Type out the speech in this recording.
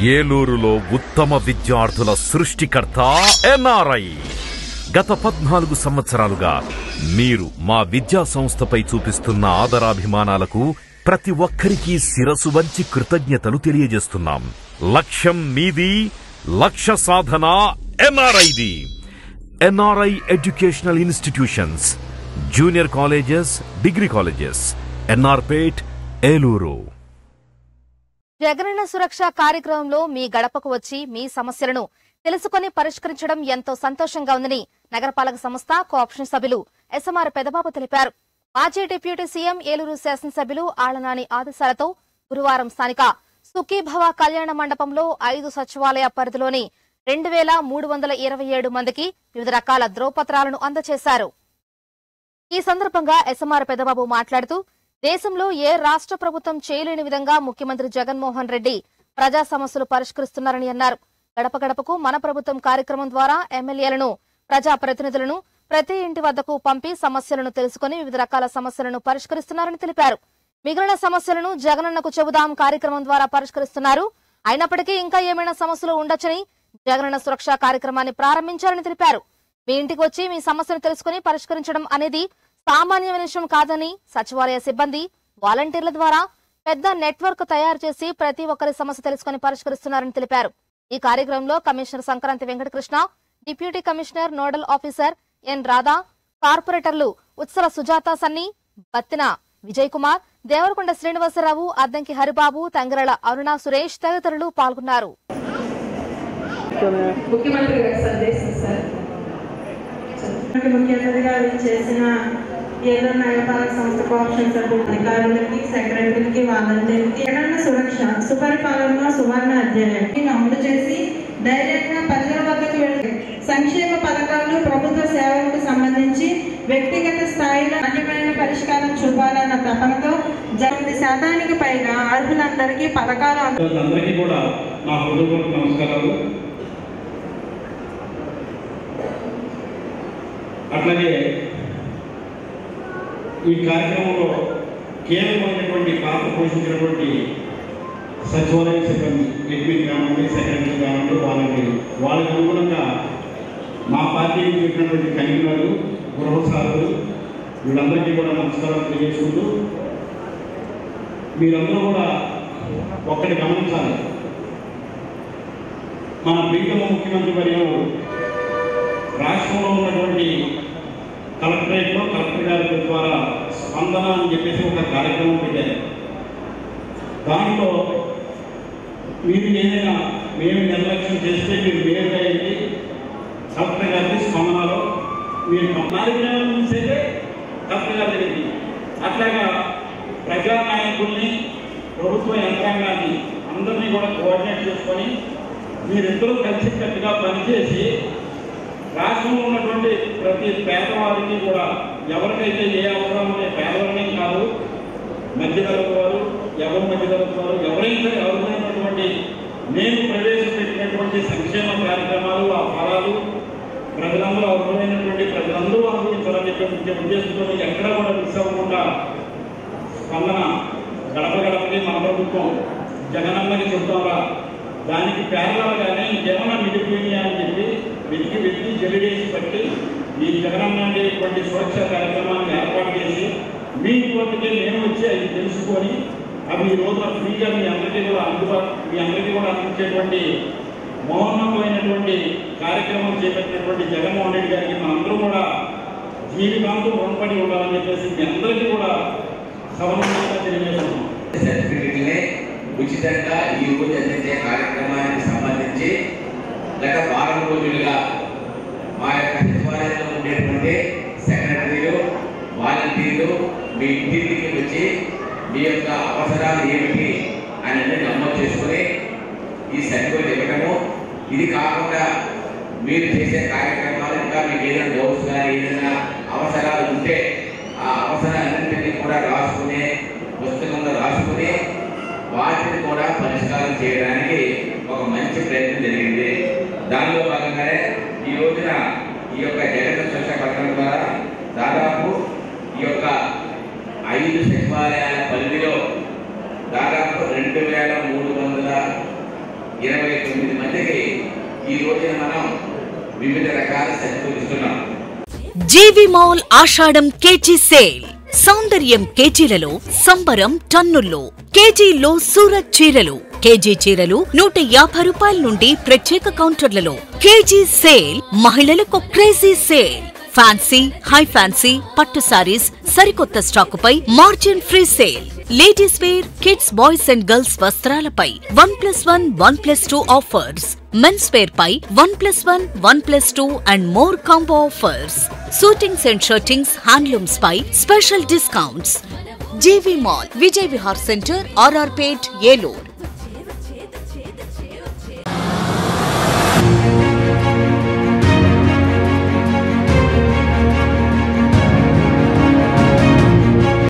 ఏలూరులో ఉత్తమ విద్యార్థుల సృష్టికర్త ఎన్ఆర్ఐ గత పద్నాలుగు సంవత్సరాలుగా మీరు మా విద్యా సంస్థపై చూపిస్తున్న ఆదరాభిమానాలకు ప్రతి ఒక్కరికి శిరసు వంచి కృతజ్ఞతలు తెలియజేస్తున్నాం లక్ష్యం మీది లక్ష్య సాధన ఎన్ఆర్ఐది NRI educational institutions junior colleges degree colleges NR Pet Eluru Jagananna Suraksha కార్యక్రమంలో మీ గడపకు వచ్చి మీ సమస్యలను తెలుసుకొని పరిష్కరించడం ఎంతో సంతోషంగా ఉందని నగరపాలక సంస్థ కోఆప్షన్ సభ్యులు ఎస్ఎంఆర్ పెదబాబు తెలిపారు మాజీ డిప్యూటీ సీఎం ఏలూరు శాసనసభ్యులు ఆళ్లనాని ఆదేశాలతో గురువారం స్థానిక సుఖీభవ కళ్యాణ మండపంలో ఐదు సచివాలయ పరిధిలోని రెండు వేల మూడు వందల ఇరవై ఏడు మందికి వివిధ రకాల ధ్రువపత్రాలను అందజేశారు ఈ సందర్భంగా ఎస్ఎంఆర్ పెదబాబు మాట్లాడుతూ దేశంలో ఏ రాష్ట్ర ప్రభుత్వం చేయలేని విధంగా ముఖ్యమంత్రి జగన్మోహన్ రెడ్డి ప్రజా సమస్యలు పరిష్కరిస్తున్నారని అన్నారు గడప గడపకు మన ప్రభుత్వం కార్యక్రమం ద్వారా ఎమ్మెల్యేలను ప్రజా ప్రతినిధులను ప్రతి ఇంటి వద్దకు పంపి సమస్యలను తెలుసుకుని వివిధ రకాల సమస్యలను పరిష్కరిస్తున్నారని తెలిపారు మిగిలిన సమస్యలను జగనన్నకు చెబుదాం కార్యక్రమం ద్వారా పరిష్కరిస్తున్నారు అయినప్పటికీ ఇంకా ఏమైనా సమస్యలు ఉండొచ్చని జగనన్న సురక్ష కార్యక్రమాన్ని ప్రారంభించారని తెలిపారు మీ ఇంటికి వచ్చి మీ సమస్యను తెలుసుకుని పరిష్కరించడం అనేది సామాన్యమైన విషయం కాదని సచివాలయ సిబ్బంది వాలంటీర్ల ద్వారా పెద్ద నెట్వర్క్ తయారు చేసి ప్రతి ఒక్కరి సమస్య తెలుసుకుని పరిష్కరిస్తున్నారని తెలిపారు ఈ కార్యక్రమంలో commissioner Sankranthi Venkatakrishna deputy commissioner nodal officer N Radha కార్పొరేటర్లు ఉత్సల సుజాత సన్ని బత్తిన విజయ్ కుమార్ దేవరకొండ శ్రీనివాసరావు అద్దంకి హరిబాబు తంగరల అరుణ సురేష్ తదితరులు పాల్గొన్నారు ముఖ్యమంత్రి గారి సందేశం సార్ ముఖ్య అతిథిగా చేసిన ఏదో నగరపాలక సంస్థ కోఆప్షన్ సభ్యులు అధికారులకి సెక్రటరీకి వాలంటీర్కి ఎక్కడన్నా సురక్ష సుపరిపాలన సువర్ణ అధ్యాయం అమలు చేసి ధైర్యంగా ప్రజల వద్దకు వెళ్ళి సంక్షేమ పథకాలు ప్రభుత్వ సేవలకు సంబంధించి వ్యక్తిగత స్థాయిలో నాణ్యమైన పరిష్కారం చూపాలన్న తపనతో జగన్ శాతానికి పైగా అర్హులందరికీ పథకాలు అంద అందరికీ కూడా నా హృదయపూర్వక నమస్కారాలు అట్లాగే ఈ కార్యక్రమంలో కీలకమైనటువంటి పాత్ర పోషించినటువంటి సచివాలయ సిబ్బంది అడ్మిన్ కానివ్వండి సెక్రటరీ కానివ్వండి వాళ్ళకి వాళ్ళకి అనుగుణంగా మా పార్టీకి చెప్పినటువంటి కన్వీనర్లు గృహసారులు వీళ్ళందరికీ కూడా నమస్కారం తెలియజేసుకుంటూ మీరందరూ కూడా ఒక్కటి గమనించాలి మన ప్రీతమ ముఖ్యమంత్రి వర్యులు రాష్ట్రంలో ఉన్నటువంటి కలెక్టరేట్లో కలెక్టర్ గారి ద్వారా స్పందన అని చెప్పేసి ఒక కార్యక్రమం పెట్టారు దాంట్లో మీరు ఏదైనా మేము నిర్లక్ష్యం చేస్తే మీరు నేరుగా వెళ్ళి కలెక్టర్ గారికి స్పందనలో మీరు కార్యక్రమం చూసేదే కలెక్టర్ గారి దగ్గరికి అట్లాగా ప్రజా నాయకుల్ని ప్రభుత్వ యంత్రాంగాన్ని అందరినీ కూడా కోఆర్డినేట్ చేసుకొని మీరిద్దరూ కలిసికట్టుగా పనిచేసి రాష్ట్రంలో ఉన్నటువంటి ప్రతి పేదవారికి కూడా ఎవరికైతే ఏ అవసరం ఉంటే పేదవారిని కాదు మధ్యతరగతి వారు ఎవరు మధ్యతరగతి వారు ఎవరైతే ఎవరినటువంటి నేను ప్రవేశపెట్టినటువంటి సంక్షేమ కార్యక్రమాలు ఆ ఫలాలు ప్రజలందరూ అవసరమైనటువంటి ప్రజలందరూ అనుభవించాలని చెప్పి ఉద్దేశంతో ఎక్కడ కూడా మిస్ అవ్వకుండా స్పందన గడప గడపకి మన ప్రభుత్వం జగనన్నకి చెప్తారా దానికి పేర్లగానే ఇంకేమన్నా మిగిలిపోయినాయా అని చెప్పి వెతికి వెతికి జల్లిడేసి పట్టి ఈ జగనన్న అనేటువంటి సురక్ష కార్యక్రమాన్ని ఏర్పాటు చేసి మీ కోర్టుకే మేము వచ్చి అవి తెలుసుకొని అవి ఈ రోజున ఫ్రీగా మీ అందరికీ కూడా అందుబాటు మీ అందరికీ కూడా అందించేటువంటి మౌనమైనటువంటి కార్యక్రమం చేపట్టినటువంటి జగన్మోహన్ రెడ్డి గారికి మనందరూ కూడా జీవితాంతం రుణపడి ఉండాలని చెప్పేసి మీ అందరికీ కూడా సవరణంగా తెలియజేస్తున్నాం సర్టిఫికెట్లే ఉచితంగా ఈ రోజు అందించే కార్యక్రమానికి సంబంధించి గత వారం రోజులుగా మా యొక్క సచివాలయంలో ఉండేటువంటి సెక్రటరీలు వాలంటీర్లు మీ ఇంటికి వచ్చి మీ యొక్క అవసరాలు ఏమిటి అని నమోదు చేసుకుని ఈ సర్టిఫికెట్ ఇవ్వడము ఇది కాకుండా మీరు చేసే కార్యక్రమాలు ఇంకా మీకు ఏదైనా డౌట్స్ కానీ ఏదైనా అవసరాలు ఉంటే ఆ అవసరాలన్నింటినీ కూడా రాసుకునే పుస్తకంలో రాసుకుని వాటిని కూడా పరిష్కారం చేయడానికి ఒక మంచి ప్రయత్నం జరిగింది దానిలో భాగంగానే ఈ రోజున ఈ యొక్క జగన్ సురక్ష పథకం ద్వారా దాదాపు ఈ యొక్క ఐదు సచివాలయాల పరిధిలో దాదాపు రెండు వేల మూడు వందల ఇరవై ఆశిస్తున్నాం GV mall Ashadham KG sale సౌందర్యం కేజీలలో సంబరం టన్నుల్లో కేజీల్లో సూరత్ చీరలు కేజీ చీరలు నూట యాభై రూపాయల నుండి ప్రత్యేక కౌంటర్లలో కేజీ సేల్ మహిళలకు crazy sale fancy high fancy పట్టు సారీస్ సరికొత్త స్టాకుపై margin free sale ladies wear kids boys and girls వస్త్రాలపై one plus one one plus two offers men's wear పై one plus one one plus two and more combo offers suitings and shirtings handlooms పై special discounts GV mall Vijay Vihar centre RR Pet ఏలూర్